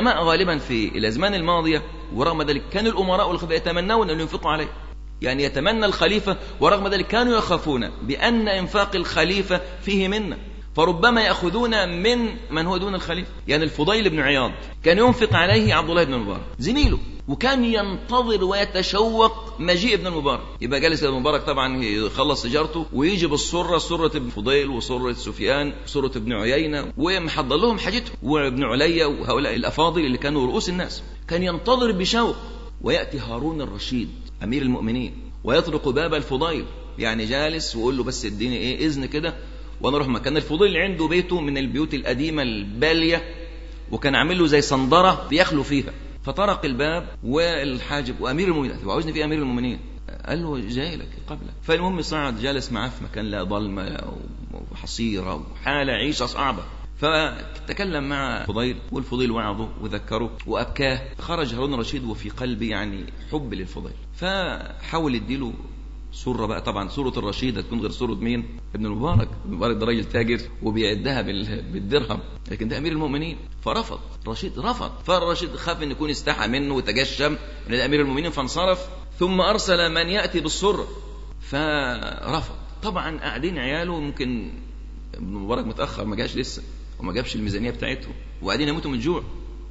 العلماء غالبا في الأزمان الماضية ورغم ذلك كان الأمراء والخلفاء يتمنون أن ينفقوا عليه يعني يتمنى الخليفة ورغم ذلك كانوا يخافون بأن إنفاق الخليفة فيه منه فربما يأخذون من من هو دون الخليفة يعني الفضيل بن عياض كان ينفق عليه عبد الله بن المبارك زميله وكان ينتظر ويتشوق مجيء ابن المبارك يبقى جالس ابن المبارك طبعا يخلص تجارته ويجي بالسرة سرة ابن فضيل وسرة سفيان وسرة ابن عيينة ومحضر لهم حاجتهم وابن عليا وهؤلاء الأفاضل اللي كانوا رؤوس الناس كان ينتظر بشوق ويأتي هارون الرشيد أمير المؤمنين ويطرق باب الفضيل يعني جالس ويقول له بس اديني ايه اذن كده وانا اروح مكان الفضيل عنده بيته من البيوت القديمه الباليه وكان عامل له زي صندره بيخلو فيها فطرق الباب والحاجب وامير المؤمنين وعاوزني في امير المؤمنين قال له جاي لك قبلك فالمهم صعد جالس معاه في مكان لا ظلمه وحصيره وحاله عيشه صعبه فتكلم مع فضيل والفضيل وعظه وذكره وابكاه خرج هارون الرشيد وفي قلبه يعني حب للفضيل فحاول يديله سورة بقى طبعا سورة الرشيد هتكون غير سورة مين؟ ابن المبارك، ابن المبارك ده راجل تاجر وبيعدها بالدرهم، لكن ده أمير المؤمنين، فرفض، رشيد رفض، فالرشيد خاف إن يكون استحى منه وتجشم إن ده أمير المؤمنين فانصرف، ثم أرسل من يأتي بالسرة، فرفض، طبعا قاعدين عياله ممكن ابن المبارك متأخر ما جاش لسه وما جابش الميزانية بتاعتهم، وقاعدين يموتوا من الجوع.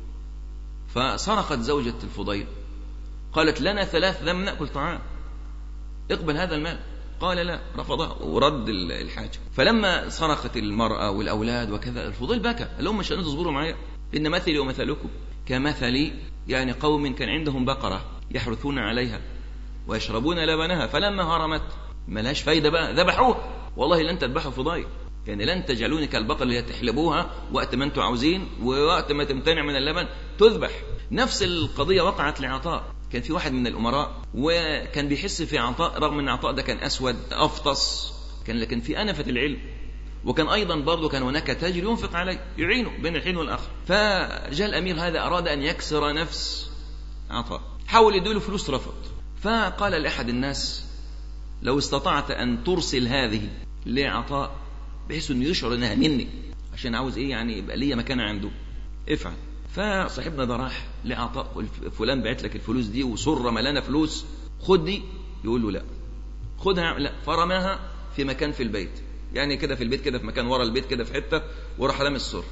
فصرخت زوجة الفضيل قالت لنا ثلاث لم نأكل طعام اقبل هذا المال قال لا رفضها ورد الحاجة فلما صرخت المرأة والأولاد وكذا الفضيل بكى قال لهم مش تصبروا معايا إن مثلي ومثلكم كمثل يعني قوم كان عندهم بقرة يحرثون عليها ويشربون لبنها فلما هرمت ملاش فايدة بقى ذبحوها والله لن تذبحوا فضايل يعني لن تجعلوني كالبقر اللي تحلبوها وقت ما انتم عاوزين ووقت ما تمتنع من اللبن تذبح نفس القضية وقعت لعطاء كان في واحد من الأمراء وكان بيحس في عطاء رغم أن عطاء ده كان أسود أفطس كان لكن في أنفة العلم وكان أيضا برضه كان هناك تاجر ينفق عليه يعينه بين الحين والآخر فجاء الأمير هذا أراد أن يكسر نفس عطاء حاول يديله فلوس رفض فقال لأحد الناس لو استطعت أن ترسل هذه لعطاء بحيث أنه يشعر أنها مني عشان عاوز إيه يعني يبقى ليا مكان عنده افعل فصاحبنا ده راح لعطاء فلان بعت لك الفلوس دي وسره ملانه فلوس خد دي يقول له لا خدها لا فرماها في مكان في البيت يعني كده في البيت كده في مكان ورا البيت كده في حته وراح رامي السر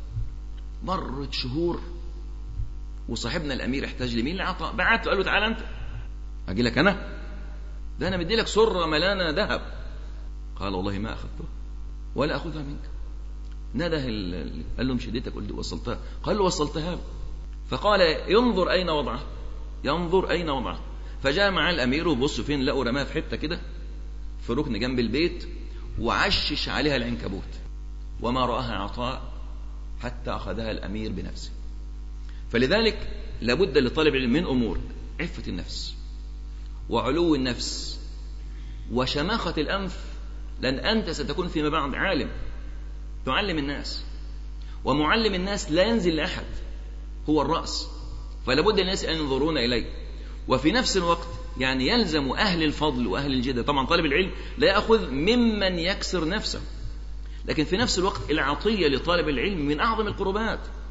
مرت شهور وصاحبنا الامير احتاج لمين لعطاء بعت له قال له تعالى انت اجي لك انا ده انا مدي لك سره ملانه ذهب قال والله ما اخذتها ولا اخذها منك نده قال له مش اديتك قلت وصلتها قال له وصلتها له فقال ينظر اين وضعه ينظر اين وضعه فجاء مع الامير وبص فين لقوا رماها في حته كده في ركن جنب البيت وعشش عليها العنكبوت وما راها عطاء حتى اخذها الامير بنفسه فلذلك لابد لطالب العلم من امور عفه النفس وعلو النفس وشماخه الانف لان انت ستكون فيما بعد عالم تعلم الناس ومعلم الناس لا ينزل لأحد هو الرأس فلا بد الناس أن ينظرون إليه وفي نفس الوقت يعني يلزم أهل الفضل وأهل الجدة طبعا طالب العلم لا يأخذ ممن يكسر نفسه لكن في نفس الوقت العطية لطالب العلم من أعظم القربات